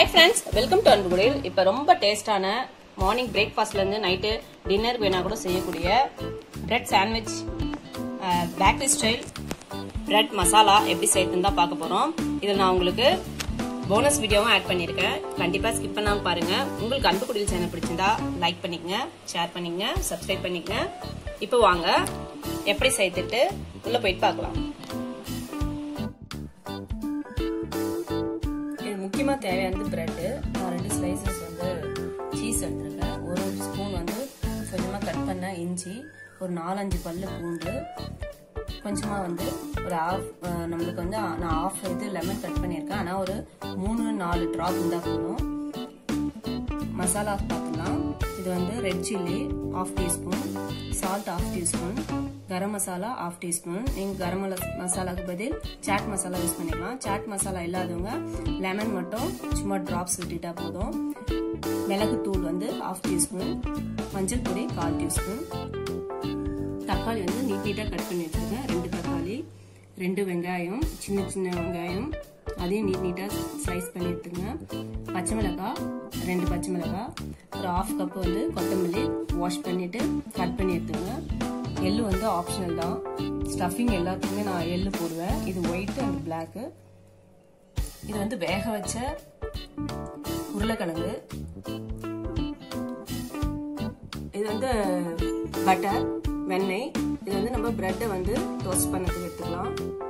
hi friends welcome to Anbukudil இப்போ ரொம்ப டேஸ்டான மார்னிங் பிரேக்ஃபாஸ்ட்லேருந்து நைட்டு டின்னருக்கு வேணா கூட செய்யக்கூடிய bread sandwich bakery style bread masala எப்படி செய்யறதுன்னு தான் பார்க்க போகிறோம் இதில் நான் உங்களுக்கு போனஸ் வீடியோவும் ஆட் பண்ணியிருக்கேன் கண்டிப்பாக ஸ்கிப் பண்ணாமல் பாருங்கள் உங்களுக்கு அன்புக்குடியில் சேனல் பிடிச்சிருந்தா லைக் பண்ணிக்கங்க ஷேர் பண்ணிக்கங்க சப்ஸ்கிரைப் பண்ணிக்கங்க இப்போ வாங்க எப்படி செய்துட்டு உள்ளே போயிட்டு பார்க்கலாம் இது முக்கியமாக தேவையானது ப்ரெட்டு நான் ரெண்டு ஸ்லைசஸ் வந்து சீஸ் எடுத்துருக்கேன் ஒரு ஒரு ஸ்பூன் வந்து கொஞ்சமாக கட் பண்ண இஞ்சி ஒரு நாலஞ்சு பல்லு பூண்டு கொஞ்சமாக வந்து ஒரு ஆஃப் நம்மளுக்கு வந்து நான் ஆஃப் இது லெமன் கட் பண்ணியிருக்கேன் ஆனால் ஒரு மூணு நாலு ட்ராப் இருந்தால் போதும் மசாலா பார்த்துக்கலாம் இது வந்து red chilli half teaspoon salt half teaspoon garam masala half teaspoon நீங்கள் கரம் மசாலாவுக்கு பதில் சாட் மசாலா யூஸ் பண்ணிக்கலாம் சாட் மசாலா இல்லாதவங்க லெமன் மட்டும் சும்மா ட்ராப்ஸ் விட்டுட்டா போதும் மிளகு தூள் வந்து ஆஃப் டீஸ்பூன் மஞ்சள் பொடி கால் டீஸ்பூன் தக்காளி வந்து நீட் நீட்டாக கட் பண்ணி வச்சுருக்கேன் ரெண்டு தக்காளி ரெண்டு வெங்காயம் சின்ன சின்ன வெங்காயம் அதையும் நீட் நீட்டாக ஸ்லைஸ் பண்ணி எடுத்துங்க பச்சை மிளகாய் ரெண்டு பச்சை மிளகாய் ஒரு ஆஃப் கப் வந்து கொத்தமல்லி வாஷ் பண்ணிவிட்டு கட் பண்ணி எடுத்துங்க எள்ளு வந்து ஆப்ஷனல் தான் ஸ்டஃபிங் எல்லாத்துக்குமே நான் எள்ளு போடுவேன் இது ஒயிட் அண்ட் பிளாக்கு இது வந்து வேக வச்ச உருளைக்கிழங்கு இது வந்து பட்டர் வெண்ணெய் இது வந்து நம்ம பிரெட்டை வந்து டோஸ்ட் பண்ணதுக்கு எடுத்துக்கலாம்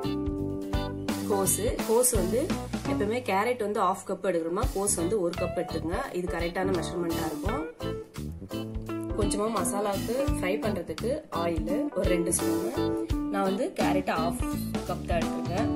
கோஸு கோஸ் வந்து எப்பவுமே கேரட் வந்து ஆஃப் கப் எடுக்கிறோமா கோஸ் வந்து ஒரு கப் எடுத்துக்கங்க இது கரெக்டான மெஷர்மெண்ட்டாக இருக்கும் கொஞ்சமாக மசாலாவுக்கு ஃப்ரை பண்ணுறதுக்கு ஆயில் ஒரு ரெண்டு ஸ்பூனு நான் வந்து கேரட்டை ஆஃப் கப் தான் எடுத்துருக்கேன்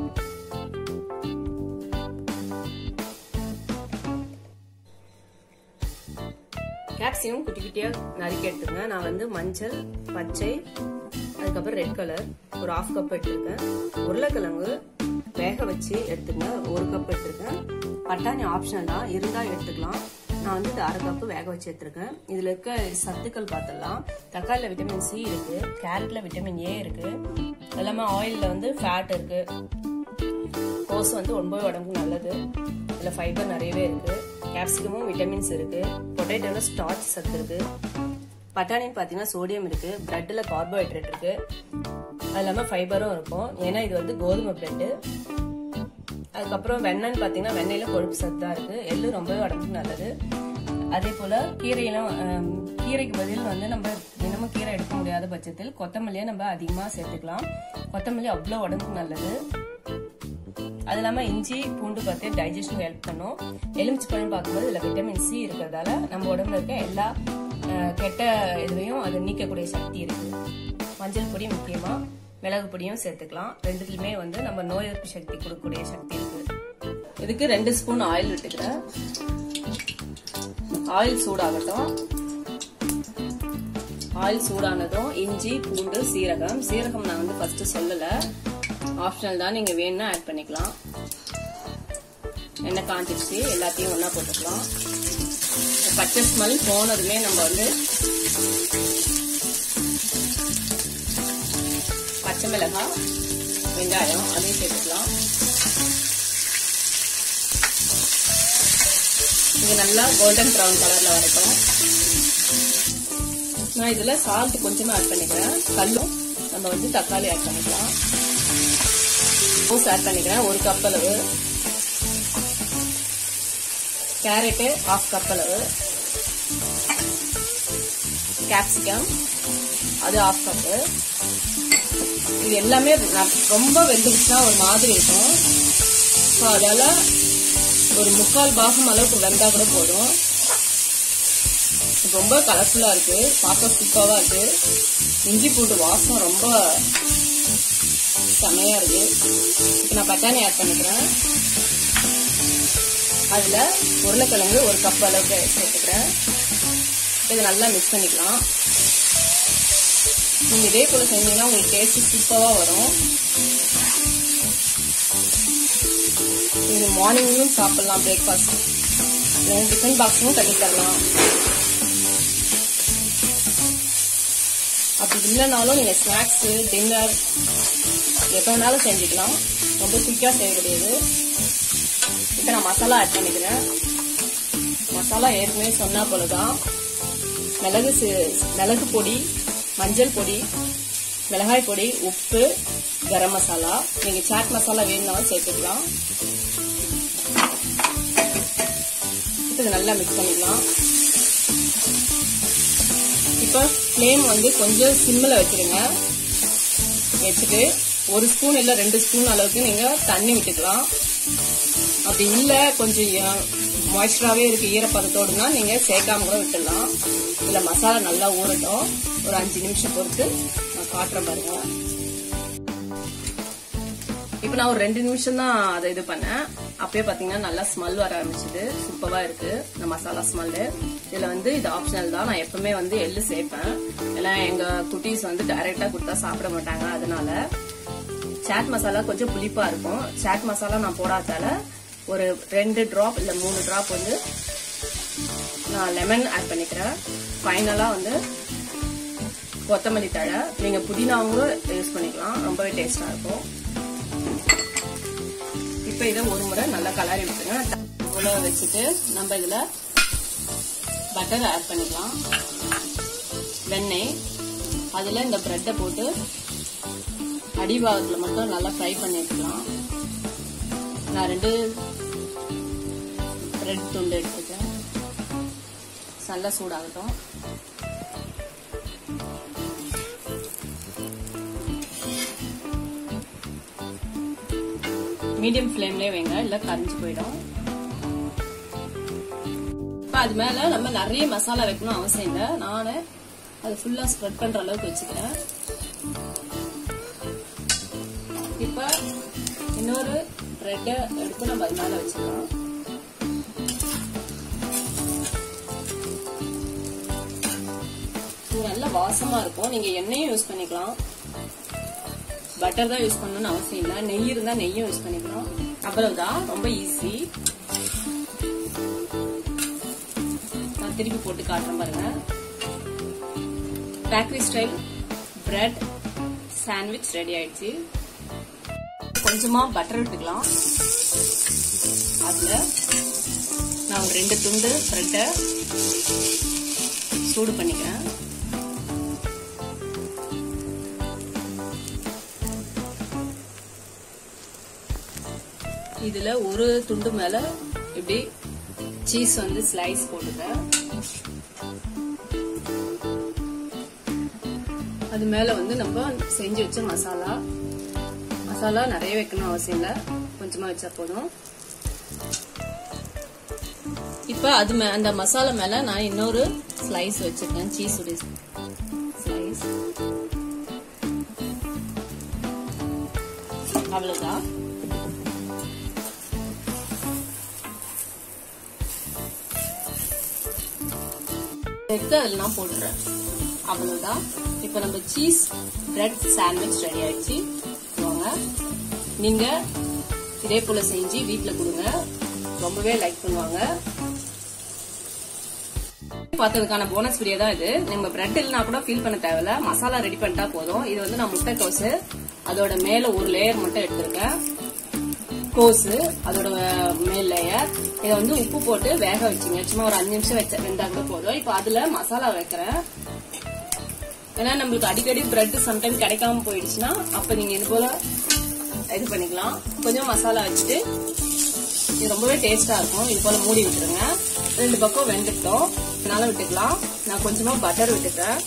கேப்சிகம் குட்டி குட்டியாக நறுக்கி எடுத்துங்க நான் வந்து மஞ்சள் பச்சை அதுக்கப்புறம் ரெட் கலர் ஒரு ஆஃப் கப் எடுத்துருக்கேன் உருளைக்கிழங்கு வேக வச்சு எடுத்துங்க ஒரு கப் எடுத்துருக்கேன் பட்டாணி ஆப்ஷனல் தான் இருந்தால் எடுத்துக்கலாம் நான் வந்து இது அரை கப்பு வேக வச்சு எடுத்துருக்கேன் இதில் இருக்க சத்துக்கள் பார்த்துடலாம் தக்காளியில் விட்டமின் சி இருக்கு கேரட்ல விட்டமின் ஏ இருக்கு எல்லாமே ஆயிலில் வந்து ஃபேட் இருக்கு கோஸ் வந்து ஒன்பது உடம்புக்கு நல்லது இதில் ஃபைபர் நிறையவே இருக்கு கேப்சிகமும் விட்டமின்ஸ் இருக்கு பொட்டேட்டோவில் ஸ்டார்ச் சத்து இருக்கு பட்டாணின்னு பார்த்தீங்கன்னா சோடியம் இருக்கு பிரெட்டில் கார்போஹைட்ரேட் இருக்கு அது இல்லாமல் ஃபைபரும் இருக்கும் ஏன்னா இது வந்து கோதுமை பிரெட்டு அதுக்கப்புறம் வெண்ணெய்னு பார்த்தீங்கன்னா வெண்ணெயில் கொழுப்பு சத்து தான் இருக்கு எள்ளு ரொம்பவே உடம்புக்கு நல்லது அதே போல கீரையெல்லாம் கீரைக்கு பதில் வந்து நம்ம தினமும் கீரை எடுக்க முடியாத பட்சத்தில் கொத்தமல்லியை நம்ம அதிகமாக சேர்த்துக்கலாம் கொத்தமல்லி அவ்வளோ உடம்புக்கு நல்லது அது இல்லாமல் இஞ்சி பூண்டு பார்த்து டைஜஷனுக்கு ஹெல்ப் பண்ணும் எலுமிச்சி பழம் பார்க்கும்போது இதில் விட்டமின் சி இருக்கிறதால நம்ம உடம்புல இருக்க எல்லா கெட்ட இதுவையும் அது நீக்கக்கூடிய சக்தி இருக்கு மஞ்சள் பொடி முக்கியமாக மிளகு பொடியும் சேர்த்துக்கலாம் ரெண்டுத்துலையுமே வந்து நம்ம நோய் எதிர்ப்பு சக்தி கொடுக்கக்கூடிய சக்தி இருக்கு இதுக்கு ரெண்டு ஸ்பூன் ஆயில் விட்டுக்கிறேன் ஆயில் சூடாகட்டும் ஆயில் சூடானதும் இஞ்சி பூண்டு சீரகம் சீரகம் நான் வந்து ஃபர்ஸ்ட் சொல்லலை ஆப்ஷனல் தான் நீங்கள் வேணும்னா ஆட் பண்ணிக்கலாம் எண்ணெய் காஞ்சிடுச்சு எல்லாத்தையும் ஒன்றா போட்டுக்கலாம் பச்சை ஸ்மெல் போனதுமே நம்ம வந்து பச்சை மிளகாய் வெங்காயம் அதையும் சேர்த்துக்கலாம் இது நல்லா கோல்டன் ப்ரௌன் கலரில் வரட்டும் நான் இதில் சால்ட் கொஞ்சமாக ஆட் பண்ணிக்கிறேன் கல்லும் நம்ம வந்து தக்காளி ஆட் பண்ணிக்கலாம் கோஸ் ஆட் பண்ணிக்கிறேன் ஒரு கப் அளவு கேரட்டு ஹாஃப் கப் அளவு கேப்சிகம் அது ஹாஃப் கப்பு இது எல்லாமே ரொம்ப வெந்துச்சுன்னா ஒரு மாதிரி இருக்கும் ஸோ அதால ஒரு முக்கால் பாகம் அளவுக்கு வெந்தா கூட போதும் ரொம்ப கலர்ஃபுல்லாக இருக்கு பார்க்க சூப்பராக இருக்கு இஞ்சி பூண்டு வாசம் ரொம்ப செமையா இருக்கு இப்போ நான் பட்டாணி ஆட் பண்ணிக்கிறேன் அதில் உருளைக்கிழங்கு ஒரு கப் அளவுக்கு சேர்த்துக்கிறேன் இது நல்லா மிக்ஸ் பண்ணிக்கலாம் நீங்கள் இதே போல் செஞ்சீங்கன்னா உங்களுக்கு டேஸ்ட் சூப்பராக வரும் இது மார்னிங்கும் சாப்பிட்லாம் பிரேக்ஃபாஸ்ட் டிஃபன் பாக்ஸும் கட்டி தரலாம் அப்படி இல்லைனாலும் நீங்கள் ஸ்நாக்ஸு டின்னர் எப்போ வேணாலும் செஞ்சுக்கலாம் ரொம்ப குயிக்காக செய்யக்கூடியது இப்போ நான் மசாலா ஆட் பண்ணிக்கிறேன் மசாலா ஏற்கனவே சொன்னா போலதான் மிளகு மிளகு பொடி மஞ்சள் பொடி மிளகாய் பொடி உப்பு கரம் மசாலா நீங்க சாட் மசாலா வேணும்னாலும் சேர்த்துக்கலாம் இது நல்லா மிக்ஸ் பண்ணிக்கலாம் இப்போ ஃப்ளேம் வந்து கொஞ்சம் சிம்மில் வச்சிருங்க வச்சுட்டு ஒரு ஸ்பூன் இல்லை ரெண்டு ஸ்பூன் அளவுக்கு நீங்கள் தண்ணி விட்டுக்கலாம் அப்படி இல்லை கொஞ்சம் மாய்ஸ்டராகவே இருக்கு ஈரப்பதத்தோடுனா நீங்கள் சேர்க்காம கூட விட்டுடலாம் இதில் மசாலா நல்லா ஊறட்டும் ஒரு அஞ்சு நிமிஷம் பொறுத்து நான் காட்டுறேன் பாருங்க இப்போ நான் ஒரு ரெண்டு நிமிஷம் தான் அதை இது பண்ணேன் அப்பயே பார்த்தீங்கன்னா நல்லா ஸ்மெல் வர ஆரம்பிச்சது சூப்பராக இருக்கு இந்த மசாலா ஸ்மெல்லு இதில் வந்து இது ஆப்ஷனல் தான் நான் எப்பவுமே வந்து எள்ளு சேர்ப்பேன் ஏன்னா எங்கள் குட்டீஸ் வந்து டைரெக்டாக கொடுத்தா சாப்பிட மாட்டாங்க அதனால சாட் மசாலா கொஞ்சம் புளிப்பா இருக்கும் சாட் மசாலா நான் போடாதால ஒரு ரெண்டு ட்ராப் இல்லை மூணு ட்ராப் வந்து நான் லெமன் ஆட் பண்ணிக்கிறேன் ஃபைனலாக வந்து கொத்தமல்லி தழை நீங்கள் புதினாவும் யூஸ் பண்ணிக்கலாம் ரொம்பவே டேஸ்டாக இருக்கும் இப்போ இதை ஒரு முறை நல்லா கலரி விட்டுருங்க உலக வச்சுட்டு நம்ம இதில் பட்டர் ஆட் பண்ணிக்கலாம் வெண்ணெய் அதில் இந்த ப்ரெட்டை போட்டு அடிபாகத்தில் மட்டும் நல்லா ஃப்ரை பண்ணிக்கலாம் நான் ரெண்டு பிரெட் துண்டு எடுத்துக்கேன் நல்லா சூடாகட்டும் மீடியம் ஃப்ளேம்லேயே வைங்க இல்லை கரைஞ்சி போயிடும் இப்போ அது மேலே நம்ம நிறைய மசாலா வைக்கணும் அவசியம் இல்லை நான் அது ஃபுல்லாக ஸ்ப்ரெட் பண்ணுற அளவுக்கு வச்சுக்கிறேன் இப்போ இன்னொரு ப்ரெட்டை எடுத்து நம்ம அது மேலே வச்சுக்கலாம் இது நல்ல வாசமா இருக்கும் நீங்க எண்ணெயும் யூஸ் பண்ணிக்கலாம் பட்டர் தான் யூஸ் பண்ணணும்னு அவசியம் இல்லை நெய் இருந்தா நெய்யும் யூஸ் பண்ணிக்கலாம் அவ்வளவுதான் ரொம்ப ஈஸி நான் திருப்பி போட்டு காட்டுறேன் பாருங்க bakery style bread sandwich ready ஆயிடுச்சு கொஞ்சமா பட்டர் விட்டுக்கலாம் அதுல நான் ஒரு ரெண்டு துண்டு பிரெட்டை சூடு பண்ணிக்கிறேன் இதுல ஒரு துண்டு மேல இப்படி சீஸ் வந்து ஸ்லைஸ் போட்டுக்கிறேன் அது மேல வந்து நம்ம செஞ்சு வச்ச மசாலா மசாலா நிறைய வைக்கணும் அவசியம் இல்லை கொஞ்சமா வச்சா போதும் இப்ப அது மே அந்த மசாலா மேல நான் இன்னொரு ஸ்லைஸ் வச்சிருக்கேன் சீஸ் உடைய ஸ்லைஸ் அவ்வளவுதான் எடுத்து அதில் நான் போடுறேன் அவ்வளவுதான் இப்போ நம்ம சீஸ் பிரெட் சாண்ட்விச் ரெடி ஆயிடுச்சு வாங்க நீங்க இதே போல செஞ்சு வீட்டுல கொடுங்க ரொம்பவே லைக் பண்ணுவாங்க பார்த்ததுக்கான போனஸ் வீடியோ தான் இது நம்ம பிரெட் இல்லைனா கூட ஃபீல் பண்ண தேவையில்ல மசாலா ரெடி பண்ணிட்டா போதும் இது வந்து நான் முட்டைக்கோசு அதோட மேல ஒரு லேயர் மட்டும் எடுத்திருக்கேன் கோஸு அதோட மேல் லேயர் இதை வந்து உப்பு போட்டு வேக வச்சுங்க சும்மா ஒரு அஞ்சு நிமிஷம் வச்ச வெந்தா கூட போதும் இப்போ அதுல மசாலா வைக்கிறேன் ஏன்னா நம்மளுக்கு அடிக்கடி பிரெட் சம்டைம் கிடைக்காம போயிடுச்சுன்னா அப்ப நீங்க இது போல இது பண்ணிக்கலாம் கொஞ்சம் மசாலா வச்சுட்டு இது ரொம்பவே டேஸ்டா இருக்கும் இது போல மூடி விட்டுருங்க ரெண்டு பக்கம் வெந்துட்டோம் அதனால விட்டுக்கலாம் நான் கொஞ்சமா பட்டர் விட்டுக்கிறேன்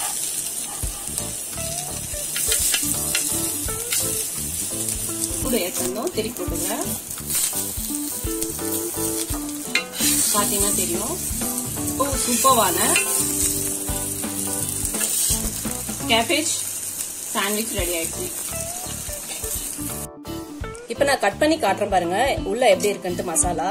கூட ஏற்றணும் திருப்பி போட்டுங்க பாத்தீங்கன்னா தெரியும் இப்போ சூப்பர்வான கேபேஜ் சாண்ட்விச் ரெடி ஆயிடுச்சு இப்போ நான் கட் பண்ணி காட்டுறேன் பாருங்க உள்ள எப்படி இருக்குன்ட்டு மசாலா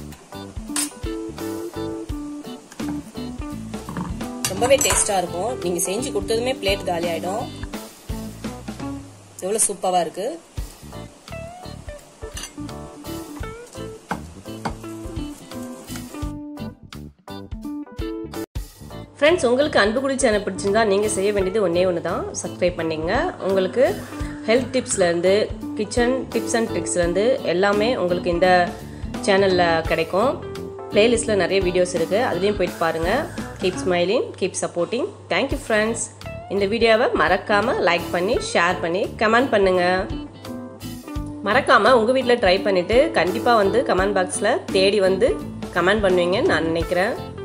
ரொம்பவே டேஸ்டா இருக்கும் நீங்க செஞ்சு கொடுத்ததுமே பிளேட் காலி ஆயிடும் எவ்வளவு சூப்பரா இருக்கு ஃப்ரெண்ட்ஸ் உங்களுக்கு அன்புக்குடி சேனல் பிடிச்சிருந்தா நீங்கள் செய்ய வேண்டியது ஒன்றே ஒன்று தான் சப்ஸ்கிரைப் பண்ணிங்க உங்களுக்கு ஹெல்த் டிப்ஸ்லேருந்து கிச்சன் டிப்ஸ் அண்ட் ட்ரிக்ஸ்லேருந்து எல்லாமே உங்களுக்கு இந்த சேனலில் கிடைக்கும் பிளேலிஸ்ட்டில் நிறைய வீடியோஸ் இருக்குது அதுலேயும் போயிட்டு பாருங்கள் keep smiling keep supporting thank you friends இந்த வீடியோவை மறக்காமல் லைக் பண்ணி ஷேர் பண்ணி கமெண்ட் பண்ணுங்கள் மறக்காமல் உங்கள் வீட்டில் ட்ரை பண்ணிவிட்டு கண்டிப்பாக வந்து கமெண்ட் பாக்ஸில் தேடி வந்து கமெண்ட் பண்ணுவீங்கன்னு நான் நினைக்கிறேன்